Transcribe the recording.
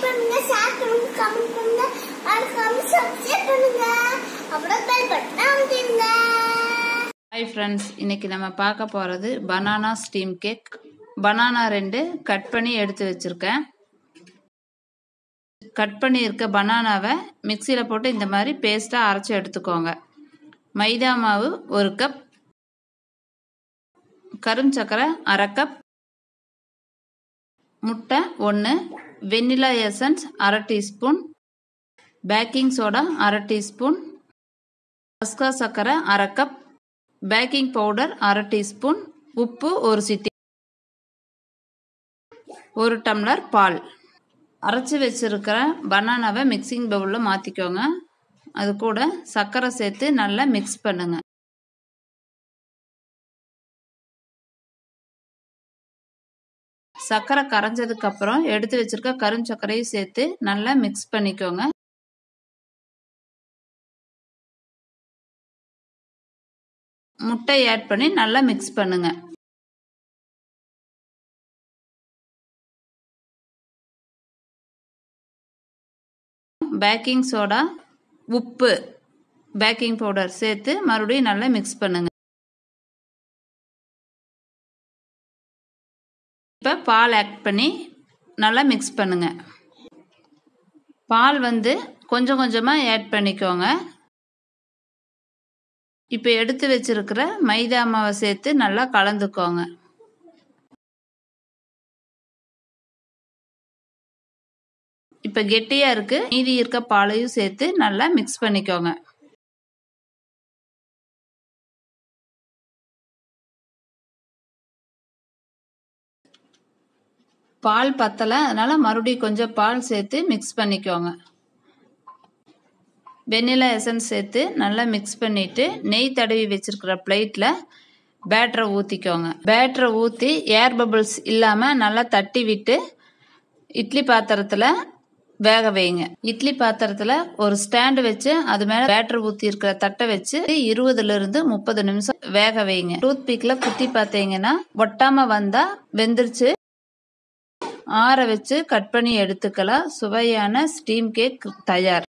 பண்ணுங்க ஷேர் பண்ணுங்க கமெண்ட் பண்ணுங்க மறக்காம சப்ஸ்கிரைப் பண்ணுங்க அப்புறம் பெல் பட்டனை அமுத்திடுங்க ஹாய் ஃப்ரெண்ட்ஸ் இன்னைக்கு நம்ம பார்க்க போகிறது பனானா ஸ்டீம் கேக் பனானா ரெண்டு கட் பண்ணி எடுத்து வச்சுருக்கேன் கட் பண்ணி இருக்க பனானாவை மிக்சியில் போட்டு இந்த மாதிரி பேஸ்ட்டாக அரைச்சி எடுத்துக்கோங்க மைதா மாவு ஒரு கப் கரும் சர்க்கரை அரை கப் முட்டை ஒன்று வெண்ணிலா எசன்ஸ் அரை டீஸ்பூன் பேக்கிங் சோடா அரை டீஸ்பூன் அஸ்கா சர்க்கரை அரை கப் பேக்கிங் பவுடர் அரை டீஸ்பூன் உப்பு ஒரு சிட்டி ஒரு டம்ளர் பால் அரைச்சி வச்சிருக்கிற பனானாவை மிக்சிங் பவுலில் மாற்றிக்கோங்க அது கூட சர்க்கரை சேர்த்து நல்லா மிக்ஸ் பண்ணுங்க சர்க்கரை கரைஞ்சதுக்கு அப்புறம் எடுத்து வச்சிருக்க கருஞ்சக்கரையும் சேர்த்து நல்லா மிக்ஸ் பண்ணிக்கோங்க முட்டை ஆட் பண்ணி நல்லா மிக்ஸ் பண்ணுங்க பேக்கிங் சோடா உப்பு பேக்கிங் பவுடர் சேர்த்து மறுபடியும் நல்லா மிக்ஸ் பண்ணுங்க இப்போ பால் ஆட் பண்ணி நல்லா மிக்ஸ் பண்ணுங்க பால் வந்து கொஞ்சம் கொஞ்சமாக ஆட் பண்ணிக்கோங்க இப்போ எடுத்து வச்சிருக்கிற மைதா மாவை சேர்த்து நல்லா கலந்துக்கோங்க இப்போ கெட்டியாக இருக்கு மீதி இருக்க பாலையும் சேர்த்து நல்லா மிக்ஸ் பண்ணிக்கோங்க பால் பத்தலை அதனால மறுபடியும் கொஞ்சம் பால் சேர்த்து மிக்ஸ் பண்ணிக்கோங்க வெண்ணிலா எசன்ஸ் சேர்த்து நல்லா மிக்ஸ் பண்ணிவிட்டு நெய் தடவி வச்சுருக்கிற பிளேட்டில் பேட்டரை ஊற்றிக்கோங்க பேட்டரை ஊற்றி ஏர் பபிள்ஸ் இல்லாமல் நல்லா தட்டி விட்டு இட்லி பாத்திரத்தில் வேக வைங்க இட்லி பாத்திரத்தில் ஒரு ஸ்டாண்டு வச்சு அது மேலே பேட்டர் ஊற்றி இருக்கிற தட்டை வச்சு இருபதுலேருந்து முப்பது நிமிஷம் வேக வைங்க டூத் பீக்கில் குத்தி பார்த்தீங்கன்னா ஒட்டாமல் வந்தால் வெந்துருச்சு ஆற வச்சு கட் பண்ணி எடுத்துக்கலாம் சுவையான ஸ்டீம் கேக் தயார்